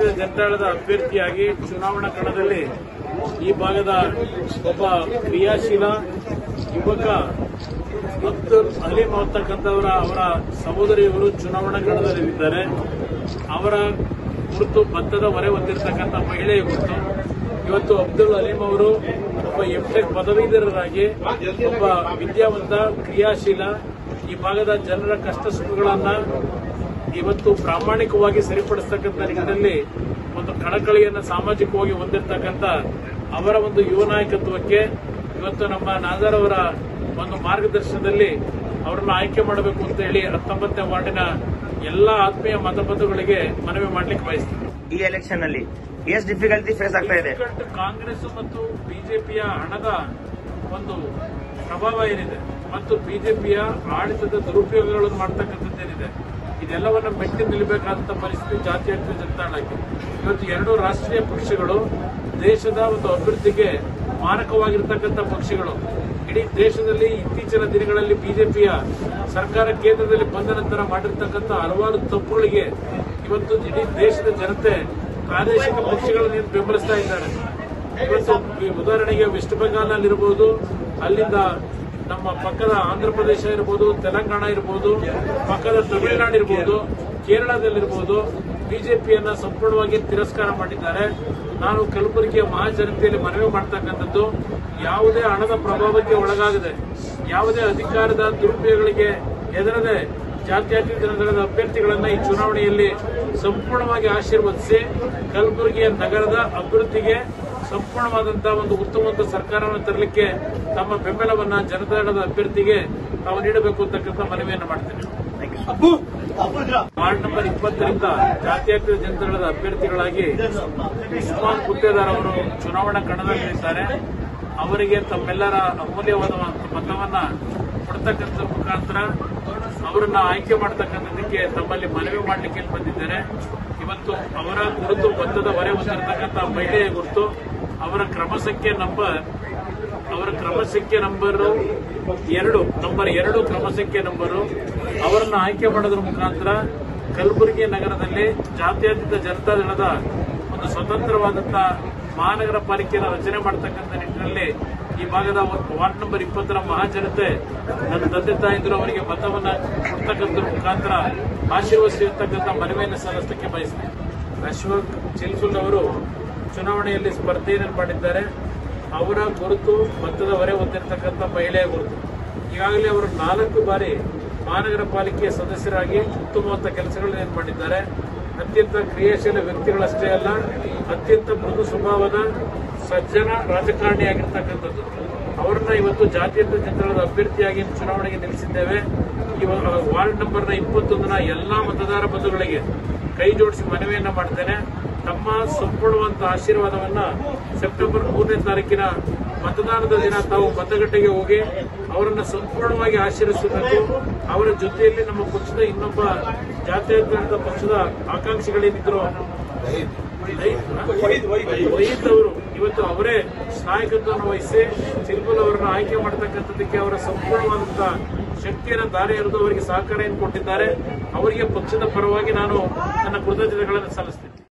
ಜಾತ್ಯತೀತ ಜನತಾದಳದ ಅಭ್ಯರ್ಥಿಯಾಗಿ ಚುನಾವಣಾ ಕಣದಲ್ಲಿ ಈ ಭಾಗದ ಒಬ್ಬ ಕ್ರಿಯಾಶೀಲ ಯುವಕ ಅಬ್ದುಲ್ ಅಲೀಂ ಅಂತಕ್ಕಂಥವರ ಅವರ ಸಹೋದರಿಯವರು ಚುನಾವಣಾ ಕಣದಲ್ಲಿದ್ದಾರೆ ಅವರ ಕುರಿತು ಭತ್ತದ ಹೊರೆ ಹೊಂದಿರತಕ್ಕಂಥ ಮಹಿಳೆಯ ಕುರಿತು ಇವತ್ತು ಅಬ್ದುಲ್ ಅಲೀಂ ಅವರು ಒಬ್ಬ ಎಂಟೆಕ್ ಪದವೀಧರರಾಗಿ ಒಬ್ಬ ವಿದ್ಯಾವಂತ ಕ್ರಿಯಾಶೀಲ ಈ ಭಾಗದ ಜನರ ಕಷ್ಟ ಸುಖಗಳನ್ನ ಇವತ್ತು ಪ್ರಾಮಾಣಿಕವಾಗಿ ಸರಿಪಡಿಸ್ತಕ್ಕಂಥ ನಿಟ್ಟಿನಲ್ಲಿ ಒಂದು ಕಳಕಳಿಯನ್ನು ಸಾಮಾಜಿಕವಾಗಿ ಹೊಂದಿರತಕ್ಕಂಥ ಅವರ ಒಂದು ಯುವ ನಾಯಕತ್ವಕ್ಕೆ ಇವತ್ತು ನಮ್ಮ ನಾಜರ್ ಅವರ ಒಂದು ಮಾರ್ಗದರ್ಶನದಲ್ಲಿ ಅವರನ್ನು ಆಯ್ಕೆ ಮಾಡಬೇಕು ಅಂತ ಹೇಳಿ ಹತ್ತೊಂಬತ್ತನೇ ವಾರ್ಡಿನ ಎಲ್ಲ ಆತ್ಮೀಯ ಮತಬಂಧುಗಳಿಗೆ ಮನವಿ ಮಾಡಲಿಕ್ಕೆ ಬಯಸ್ತೀನಿ ಈ ಎಲೆಕ್ಷನ್ ನಲ್ಲಿ ಎಷ್ಟು ಡಿಫಿಕಲ್ಟಿ ಫೇಸ್ ಆಗ್ತಾ ಇದೆ ಡಿಫಿಕಲ್ಟ್ ಕಾಂಗ್ರೆಸ್ ಮತ್ತು ಬಿಜೆಪಿಯ ಹಣದ ಒಂದು ಪ್ರಭಾವ ಏನಿದೆ ಮತ್ತು ಬಿಜೆಪಿಯ ಆಡಳಿತದ ದುರುಪಯೋಗಗಳನ್ನು ಮಾಡ್ತಕ್ಕಂಥದ್ದೇನಿದೆ ಇದೆಲ್ಲವನ್ನ ಮೆಟ್ಟಿ ನಿಲ್ಲಬೇಕಾದಂತ ಪರಿಸ್ಥಿತಿ ಜಾತ್ಯತೀತ ಜನತಾದಳಕ್ಕೆ ಇವತ್ತು ಎರಡು ರಾಷ್ಟ್ರೀಯ ಪಕ್ಷಗಳು ದೇಶದ ಒಂದು ಅಭಿವೃದ್ಧಿಗೆ ಮಾರಕವಾಗಿರ್ತಕ್ಕಂಥ ಪಕ್ಷಗಳು ಇಡೀ ದೇಶದಲ್ಲಿ ಇತ್ತೀಚಿನ ದಿನಗಳಲ್ಲಿ ಬಿಜೆಪಿಯ ಸರ್ಕಾರ ಕೇಂದ್ರದಲ್ಲಿ ಬಂದ ನಂತರ ಮಾಡಿರ್ತಕ್ಕಂಥ ಹಲವಾರು ತಪ್ಪುಗಳಿಗೆ ಇವತ್ತು ಇಡೀ ದೇಶದ ಜನತೆ ಪ್ರಾದೇಶಿಕ ಪಕ್ಷಗಳನ್ನು ಏನು ಬೆಂಬಲಿಸ್ತಾ ಇದ್ದಾರೆ ಇವತ್ತು ಈ ಉದಾಹರಣೆಗೆ ವೆಸ್ಟ್ ಬೆಂಗಾಲ್ನಲ್ಲಿರ್ಬೋದು ಅಲ್ಲಿಂದ ನಮ್ಮ ಪಕ್ಕದ ಆಂಧ್ರ ಪ್ರದೇಶ ಇರ್ಬೋದು ತೆಲಂಗಾಣ ಇರ್ಬೋದು ಪಕ್ಕದ ತಮಿಳುನಾಡು ಇರ್ಬೋದು ಕೇರಳದಲ್ಲಿರ್ಬೋದು ಬಿಜೆಪಿಯನ್ನ ಸಂಪೂರ್ಣವಾಗಿ ತಿರಸ್ಕಾರ ಮಾಡಿದ್ದಾರೆ ನಾನು ಕಲಬುರಗಿಯ ಮಹಾಜನತೆಯಲ್ಲಿ ಮನವಿ ಮಾಡ್ತಕ್ಕಂಥದ್ದು ಯಾವುದೇ ಹಣದ ಪ್ರಭಾವಕ್ಕೆ ಒಳಗಾಗದೆ ಯಾವುದೇ ಅಧಿಕಾರದ ದುರುಪಯೋಗಗಳಿಗೆ ಹೆದರದೆ ಜಾತ್ಯತೀತ ಜನತಾದಳದ ಅಭ್ಯರ್ಥಿಗಳನ್ನ ಈ ಚುನಾವಣೆಯಲ್ಲಿ ಸಂಪೂರ್ಣವಾಗಿ ಆಶೀರ್ವದಿಸಿ ಕಲಬುರಗಿಯ ನಗರದ ಅಭಿವೃದ್ಧಿಗೆ ಸಂಪೂರ್ಣವಾದಂತಹ ಒಂದು ಉತ್ತಮವಾದ ಸರ್ಕಾರವನ್ನು ತರಲಿಕ್ಕೆ ತಮ್ಮ ಬೆಂಬಲವನ್ನ ಜನತಾದಳದ ಅಭ್ಯರ್ಥಿಗೆ ತಾವು ನೀಡಬೇಕು ಅಂತಕ್ಕಂಥ ಮನವಿಯನ್ನು ಮಾಡ್ತೇನೆ ವಾರ್ಡ್ ನಂಬರ್ ಇಪ್ಪತ್ತರಿಂದ ಜಾತ್ಯತೀತ ಜನತಾದಳದ ಅಭ್ಯರ್ಥಿಗಳಾಗಿ ಉಸ್ಮಾನ್ ಗುತ್ತೇದಾರ್ ಅವರು ಚುನಾವಣಾ ಕಣದಲ್ಲಿದ್ದಾರೆ ಅವರಿಗೆ ತಮ್ಮೆಲ್ಲರ ಅಮೂಲ್ಯವಾದ ಮತವನ್ನ ಕೊಡ್ತಕ್ಕಂಥ ಮುಖಾಂತರ ಅವರನ್ನ ಆಯ್ಕೆ ಮಾಡತಕ್ಕಂಥದಕ್ಕೆ ತಮ್ಮಲ್ಲಿ ಮನವಿ ಮಾಡಲಿಕ್ಕೆ ಇಲ್ಲಿ ಬಂದಿದ್ದೇನೆ ಇವತ್ತು ಅವರ ಗುರುತು ಭತ್ತದ ಹೊರೆ ಹೊಂದಿರತಕ್ಕಂಥ ಮಹಿಳೆಯ ಗುರುತು ಅವರ ಕ್ರಮ ಸಂಖ್ಯೆ ನಂಬರ್ ಅವರ ಕ್ರಮ ಸಂಖ್ಯೆ ನಂಬರ್ ಎರಡು ನಂಬರ್ ಎರಡು ಕ್ರಮ ಸಂಖ್ಯೆ ನಂಬರು ಅವರನ್ನು ಆಯ್ಕೆ ಮಾಡೋದ್ರ ಮುಖಾಂತರ ಕಲಬುರಗಿ ನಗರದಲ್ಲಿ ಜಾತ್ಯತೀತ ಜನತಾದಳದ ಒಂದು ಸ್ವತಂತ್ರವಾದಂತಹ ಮಹಾನಗರ ಪಾಲಿಕೆಯನ್ನು ರಚನೆ ಮಾಡತಕ್ಕಂಥ ನಿಟ್ಟಿನಲ್ಲಿ ಈ ಭಾಗದ ವಾರ್ಡ್ ನಂಬರ್ ಇಪ್ಪತ್ತರ ಮಹಾಜನತೆ ನನ್ನ ತಂದೆ ತಾಯಿದ್ರು ಅವರಿಗೆ ಮತವನ್ನ ಕೊಡ್ತಕ್ಕಂಥ ಮುಖಾಂತರ ಆಶೀರ್ವದಿಸಿರ್ತಕ್ಕಂಥ ಮನವಿಯನ್ನು ಸಲ್ಲಿಸಲಿಕ್ಕೆ ಬಯಸ್ತೇನೆ ಅಶ್ವಕ್ ಚಿಲ್ಸುಲ್ ಅವರು ಚುನಾವಣೆಯಲ್ಲಿ ಸ್ಪರ್ಧೆಯನ್ನು ಮಾಡಿದ್ದಾರೆ ಅವರ ಗುರುತು ಭತ್ತದ ಹೊರೆ ಹೊಂದಿರತಕ್ಕಂಥ ಮಹಿಳೆಯ ಗುರುತು ಈಗಾಗಲೇ ಅವರು ನಾಲ್ಕು ಬಾರಿ ಮಹಾನಗರ ಪಾಲಿಕೆಯ ಸದಸ್ಯರಾಗಿ ಉತ್ತಮವಾದ ಕೆಲಸಗಳನ್ನು ಮಾಡಿದ್ದಾರೆ ಅತ್ಯಂತ ಕ್ರಿಯಾಶೀಲ ವ್ಯಕ್ತಿಗಳಷ್ಟೇ ಅಲ್ಲ ಅತ್ಯಂತ ಮೃದು ಸ್ವಭಾವದ ಸಜ್ಜನ ರಾಜಕಾರಣಿಯಾಗಿರ್ತಕ್ಕಂಥದ್ದು ಅವರನ್ನ ಇವತ್ತು ಜಾತ್ಯತೀತ ಜನತಾದಳದ ಅಭ್ಯರ್ಥಿಯಾಗಿ ಚುನಾವಣೆಗೆ ನಿಲ್ಲಿಸಿದ್ದೇವೆ ಇವಾಗ ವಾರ್ಡ್ ನಂಬರ್ನ ಇಪ್ಪತ್ತೊಂದನ ಎಲ್ಲಾ ಮತದಾರ ಬಂಧುಗಳಿಗೆ ಕೈ ಜೋಡಿಸಿ ಮನವಿಯನ್ನ ಮಾಡ್ತೇನೆ ತಮ್ಮ ಸಂಪೂರ್ಣವಂತ ಆಶೀರ್ವಾದವನ್ನ ಸೆಪ್ಟೆಂಬರ್ ಮೂರನೇ ತಾರೀಕಿನ ಮತದಾನದ ದಿನ ತಾವು ಮತಗಟ್ಟೆಗೆ ಹೋಗಿ ಅವರನ್ನ ಸಂಪೂರ್ಣವಾಗಿ ಆಶೀರ್ವಿಸಬೇಕು ಅವರ ಜೊತೆಯಲ್ಲಿ ನಮ್ಮ ಪಕ್ಷದ ಇನ್ನೊಬ್ಬ ಜಾತ್ಯತೀತ ಪಕ್ಷದ ಆಕಾಂಕ್ಷಿಗಳೇನಿದ್ರು ವೈದ್ ಅವರು ಇವತ್ತು ಅವರೇ ನಾಯಕತ್ವವನ್ನು ವಹಿಸಿ ಚಿಲ್ಬಲ್ ಅವರನ್ನು ಆಯ್ಕೆ ಮಾಡತಕ್ಕಂಥದ್ದಕ್ಕೆ ಅವರ ಸಂಪೂರ್ಣವಾದಂತಹ ಶಕ್ತಿಯನ್ನು ದಾರಿ ಎರೆದು ಅವರಿಗೆ ಸಹಕಾರವನ್ನು ಕೊಟ್ಟಿದ್ದಾರೆ ಅವರಿಗೆ ಪಕ್ಷದ ಪರವಾಗಿ ನಾನು ನನ್ನ ಕೃತಜ್ಞತೆಗಳನ್ನು ಸಲ್ಲಿಸ್ತೇನೆ